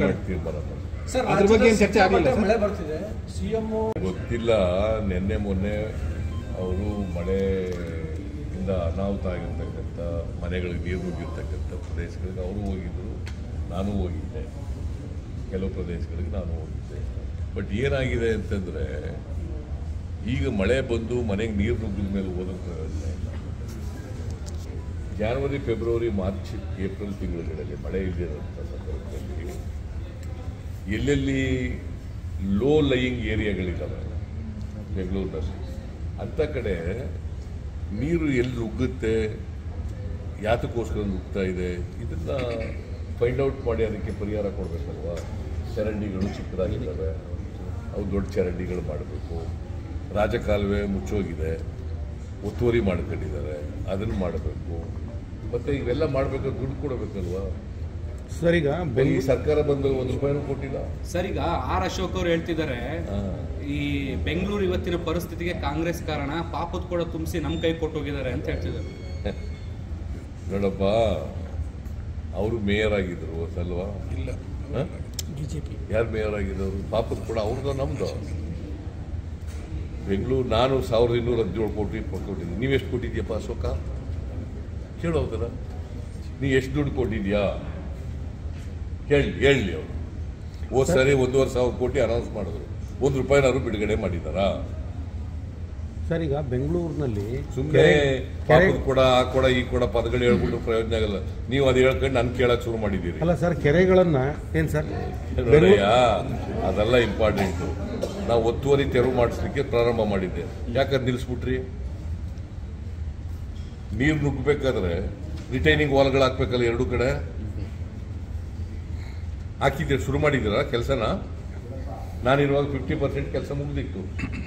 High command ತೀರ್ಮಾನ ಮಾಡ್ತಾರೆ. Sir ಅದ್ರ ಬಗ್ಗೆ ಏನ್ ಚರ್ಚೆ ಆಗ್ಲಿಲ್ಲ ಸರ್? ಮಳೆ ಬರ್ತಿದೆ ಸಿಎಂ ಗೊತ್ತಿಲ್ಲ ನಿನ್ನೆ ಮೊನ್ನೆ ಅವರು ಮಳೆಯಿಂದ ಅನಾಹುತ ಆಗಿರ್ತಕ್ಕಂಥ ಮನೆಗಳಿಗೆ ನೀರು ನುಗ್ಗಿರ್ತಕ್ಕಂಥ ಪ್ರದೇಶಗಳಿಗೆ ಅವರು ಹೋಗಿದ್ದರು ನಾನು ಹೋಗಿದ್ದೆ ಕೆಲವು ಪ್ರದೇಶಗಳಿಗೆ ನಾನು ಹೋಗಿದ್ದೆ ಬಟ್ ಏನಾಗಿದೆ ಅಂತಂದರೆ ಈಗ ಮಳೆ ಬಂದು ಮನೆಗೆ ನೀರು ನುಗ್ಗಿದ ಮೇಲೆ ಓದೋಕೆ ಪ್ರಯೋಜನ ಇಲ್ಲ ಜಾನ್ವರಿ ಫೆಬ್ರವರಿ ಮಾರ್ಚ್ ಏಪ್ರಿಲ್ ತಿಂಗಳುಗಳಲ್ಲಿ ಮಳೆ ಇಲ್ಲದಿರೋಂಥ ಸಂದರ್ಭದಲ್ಲಿ ಎಲ್ಲೆಲ್ಲಿ ಲೋ ಲೈಯಿಂಗ್ ಏರಿಯಾಗಳಿದ್ದಾವೆ ಬೆಂಗಳೂರಿನಲ್ಲಿ ಅಂಥ ಕಡೆ ನೀರು ಎಲ್ಲಿ ನುಗ್ಗುತ್ತೆ ಯಾತಕ್ಕೋಸ್ಕರ ನುಗ್ತಾ ಇದೆ ಇದನ್ನ ಫೈಂಡ್ ಔಟ್ ಮಾಡಿ ಅದಕ್ಕೆ ಪರಿಹಾರ ಕೊಡಬೇಕಲ್ವಾ ಚರಂಡಿಗಳು ಚಿಕ್ಕದಾಗಿದ್ದಾವೆ ಅವು ದೊಡ್ಡ ಚರಂಡಿಗಳು ಮಾಡಬೇಕು ರಾಜಕಾಲುವೆ ಮುಚ್ಚೋಗಿದೆ ಒತ್ತುವರಿ ಮಾಡ್ಕೊಂಡಿದ್ದಾರೆ ಅದನ್ನು ಮಾಡಬೇಕು ಮತ್ತು ಇವೆಲ್ಲ ಮಾಡಬೇಕಾದ್ರೆ ದುಡ್ಡು ಕೊಡಬೇಕಲ್ವಾ ಸರ್ ಈಗ ಈ ಬೆಂಗಳೂರು ಸರ್ಕಾರ ಬಂದು ಒಂದು ರೂಪಾಯಿನೂ ಕೊಟ್ಟಿಲ್ಲ ಸರ್ ಈಗ ಆರ್ ಅಶೋಕ್ ಅವರು ಹೇಳ್ತಿದ್ದಾರೆ ಈ ಬೆಂಗಳೂರು ಇವತ್ತಿನ ಪರಿಸ್ಥಿತಿಗೆ ಕಾಂಗ್ರೆಸ್ ಕಾರಣ ಪಾಪದ ಕೂಡ ತುಂಬಿಸಿ ನಮ್ಮ ಕೈ ಕೊಟ್ಟೋಗಿದ್ದಾರೆ ಅಂತ ಹೇಳ್ತಿದ್ದಾರೆ ನೋಡಪ್ಪ ಅವರು ಮೇಯರ್ ಆಗಿದ್ರು ಅಲ್ವಾ ಇಲ್ಲ ಹ? ಬಿಜೆಪಿ ಯಾರು ಮೇಯರ್ ಆಗಿದ್ದವರು ಪಾಪದ ಕೂಡ ಅವ್ರದ್ದು ನಮ್ದು ಬೆಂಗಳೂರು ನಾನು ಸಾವಿರದ ಇನ್ನೂರ ಹದಿನೇಳು ಕೋಟಿ ಕೊಟ್ಟಿದ್ದೀನಿ ನೀವೆಷ್ಟು ಕೊಟ್ಟಿದ್ಯಪ್ಪ ಅಶೋಕ ಕೇಳೋದಲ್ಲ ನೀ ಎಷ್ಟು ದುಡ್ಡು ಕೊಟ್ಟಿದ್ಯಾ ಹೇಳಿ ಹೇಳಿ ಅವರು ಹೋದ್ ಸರಿ ಒಂದೂವರೆ ಸಾವಿರ ಕೋಟಿ ಅನೌನ್ಸ್ ಮಾಡಿದ್ರು ಒಂದು ರೂಪಾಯಿನಾದ್ರು ಬಿಡುಗಡೆ ಮಾಡಿದಾರಾ ಸರ್ ಈಗ ಬೆಂಗಳೂರಿನಲ್ಲಿ ಸುಮ್ಮನೆ ಕೆರೆ- ಕೆರೆ ಪಾಪದ ಕೂಡ ಆ ಕೂಡ ಈ ಕೂಡ ಪದಗಳು ಹೇಳ್ಬಿಟ್ಟು ಪ್ರಯೋಜನ ಆಗಲ್ಲ ನೀವು ಅದು ಹೇಳ್ಕೊಂಡು ನನ್ ಕೇಳಕ್ ಶುರು ಮಾಡಿದ್ದೀರಿ ಅಲ್ಲ ಸರ್ ಕೆರೆಗಳನ್ನ ಏನ್ ಸರ್ ನೋಡಯ್ಯ ಅದೆಲ್ಲ ಇಂಪಾರ್ಟೆಂಟ್ ನಾವು ಒತ್ತುವರಿ ತೆರವು ಮಾಡಿಸ್ಲಿಕ್ಕೆ ಪ್ರಾರಂಭ ಮಾಡಿದ್ದೆ ಯಾಕಂದ್ರೆ ನಿಲ್ಲಿಸ್ಬಿಟ್ರಿ ನೀರು ನುಗ್ಗಬೇಕಾದ್ರೆ ರಿಟೈನಿಂಗ್ ವಾಲ್ಗಳು ಹಾಕ್ಬೇಕಲ್ಲ ಎರಡು ಕಡೆ ಹಾಕಿದ್ದೀರಿ ಶುರು ಮಾಡಿದ್ದೀರಾ ಕೆಲಸನ ನಾನಿರುವಾಗ ಫಿಫ್ಟಿ ಪರ್ಸೆಂಟ್ ಕೆಲಸ ಮುಗ್ದಿತ್ತು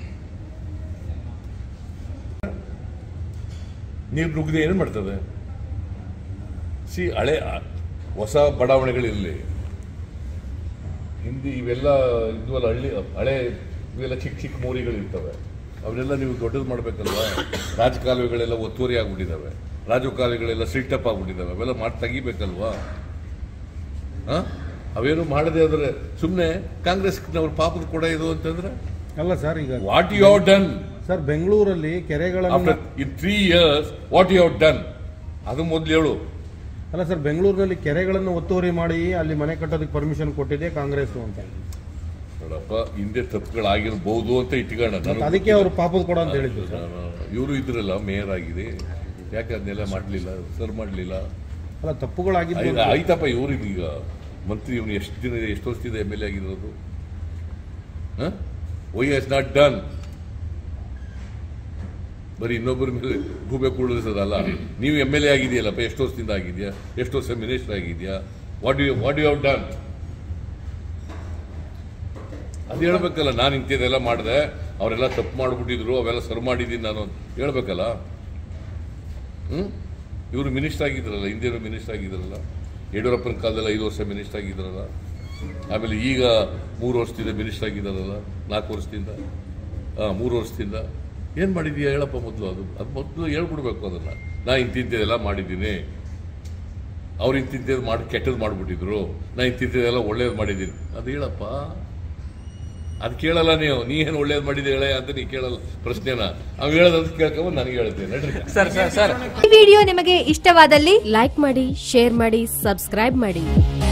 ನೀರು ನುಗ್ಗದೆ ಏನು ಮಾಡ್ತದೆ ಸಿ ಹಳೆ ಹೊಸ ಬಡಾವಣೆಗಳಿರಲಿ ಹಿಂದಿ ಇವೆಲ್ಲ ಇದ್ವಲ್ಲ ಹಳ್ಳಿ ಹಳೆ ಇವೆಲ್ಲ ಚಿಕ್ಕ ಚಿಕ್ಕ ಮೋರಿಗಳಿರ್ತವೆ ಅವನ್ನೆಲ್ಲ ನೀವು ದೊಡ್ಡದು ಮಾಡಬೇಕಲ್ವಾ ರಾಜಕಾಲುವೆಗಳೆಲ್ಲ ಒತ್ತುವರಿ ಆಗ್ಬಿಟ್ಟಿದ್ದಾವೆ ರಾಜಕಾಲುವೆಗಳೆಲ್ಲ ಸಿಲ್ಟಪ್ ಆಗ್ಬಿಟ್ಟಿದ್ದಾವೆ ಅವೆಲ್ಲ ಮಾಡಿ ತೆಗಿಬೇಕಲ್ವಾ ಆ? ಅವೇನು ಮಾಡದೆ ಆದರೆ ಸುಮ್ಮನೆ ಕಾಂಗ್ರೆಸ್ನವ್ರ ಪಾಪದ ಕೂಡ ಇದು ಅಂತಂದ್ರೆ ಅಲ್ಲ ಸರ್ ಈಗ what you have done sir ಬೆಂಗಳೂರಲ್ಲಿ ಕೆರೆಗಳನ್ನ after in three years what you have done ಅದು ಮೊದಲು ಹೇಳು ಅಲ್ಲ ಸರ್ ಬೆಂಗಳೂರಿನಲ್ಲಿ ಕೆರೆಗಳನ್ನು ಒತ್ತುವರಿ ಮಾಡಿ ಅಲ್ಲಿ ಮನೆ ಕಟ್ಟೋದಕ್ಕೆ ಪರ್ಮಿಷನ್ ಕೊಟ್ಟಿದೆ ಕಾಂಗ್ರೆಸ್ ಅಂತ ನೋಡಪ್ಪ ಹಿಂದೆ ತಪ್ಪುಗಳಾಗಿರ್ಬೋದು ಅಂತ ಇಟ್ಕೊಳ್ಳೋಣ ಮತ್ತೆ ನನಗೂ ಅದಕ್ಕೆ ಅವರು ಪಾಪದ ಕೊಡ ಅಂತ ಹೇಳಿದ್ರು ಸರ್ ಇವರು ಇದ್ರಲ್ಲ ಮೇಯರ್ ಆಗಿದೆ ಯಾಕೆ ಅದನ್ನೆಲ್ಲ ಮಾಡಲಿಲ್ಲ ಸರ್ ಮಾಡಲಿಲ್ಲ ಅಲ್ಲ ತಪ್ಪುಗಳಾಗಿದ್ದು ಆಯ್ತಪ್ಪ ಇವ್ರು ಈಗ ಮಂತ್ರಿ ಇವನು ಎಷ್ಟು ದಿನ ಎಷ್ಟು ವರ್ಷದಿಂದ ಎಮ್ ಎಲ್ ಎ ಆಗಿರೋದು ವೈ ಹ್ಯಾಸ್ ನಾಟ್ ಡನ್ ಬರೀ ಇನ್ನೊಬ್ಬರ ಮೇಲೆ ಗೂಬೆ ಕುಳ್ಳಿಸೋದಲ್ಲ ನೀವು ಎಮ್ ಎಲ್ ಎ ಆಗಿದೆಯಲ್ಲಪ್ಪ ಎಷ್ಟು ವರ್ಷದಿಂದ ಆಗಿದೆಯಾ ಎಷ್ಟು ವರ್ಷ ಮಿನಿಸ್ಟರ್ ಆಗಿದೆಯಾ what you what you have done ಅದು ಹೇಳ್ಬೇಕಲ್ಲ ನಾನು ಇಂಥದ್ದೆಲ್ಲ ಮಾಡಿದೆ ಅವರೆಲ್ಲ ತಪ್ಪು ಮಾಡಿಬಿಟ್ಟಿದ್ರು ಅವೆಲ್ಲ ಸರ್ ಮಾಡಿದ್ದೀನಿ ನಾನು ಅಂತ ಹೇಳ್ಬೇಕಲ್ಲ ಹ್ಞೂ ಇವರು ಮಿನಿಸ್ಟರ್ ಆಗಿದ್ರಲ್ಲ ಹಿಂದಿನ ಮಿನಿಸ್ಟರ್ ಆಗಿದ್ರಲ್ಲ ಯಡಿಯೂರಪ್ಪನ ಕಾಲದಲ್ಲಿ ಐದು ವರ್ಷ ಮಿನಿಸ್ಟರ್ ಆಗಿದ್ರಲ್ಲ ಆಮೇಲೆ ಈಗ ಮೂರು ವರ್ಷದಿಂದ ಮಿನಿಸ್ಟರ್ ಆಗಿದ್ದಾರಲ್ಲ ನಾಲ್ಕು ವರ್ಷದಿಂದ ಹಾಂ ಮೂರು ವರ್ಷದಿಂದ ಏನು ಮಾಡಿದೀಯಾ ಹೇಳಪ್ಪ ಮೊದಲು ಅದು ಅದು ಮೊದಲು ಹೇಳ್ಬಿಡ್ಬೇಕು ಅದನ್ನು ನಾ ಇಂತಿಂಥದ್ದೆಲ್ಲ ಮಾಡಿದ್ದೀನಿ ಅವ್ರು ಇಂತಿಂಥದ್ದು ಮಾಡಿ ಕೆಟ್ಟದ್ದು ಮಾಡಿಬಿಟ್ಟಿದ್ರು ನಾ ಇಂತಿಂಥದ್ದೆಲ್ಲ ಒಳ್ಳೇದು ಮಾಡಿದ್ದೀನಿ ಅದು ಹೇಳಪ್ಪ ಅದು ಕೇಳಲ್ಲ ನೀವು ನೀ ಏನು ಒಳ್ಳೇದು ಮಾಡಿದೆ ಹೇಳ ಅಂತ ನೀ ಕೇಳಲ್ಲ ಪ್ರಶ್ನೆನ ಅವ್ ಹೇಳೋದು ಕೇಳ್ಕೊಂಬಂದು ನನಗೆ ಹೇಳ್ತೇನೆ ನಡ್ರಿ ಸರ್ ಸರ್ ಸರ್ ಈ ವಿಡಿಯೋ ನಿಮಗೆ ಇಷ್ಟವಾದಲ್ಲಿ ಲೈಕ್ ಮಾಡಿ ಶೇರ್ ಮಾಡಿ ಸಬ್ಸ್ಕ್ರೈಬ್ ಮಾಡಿ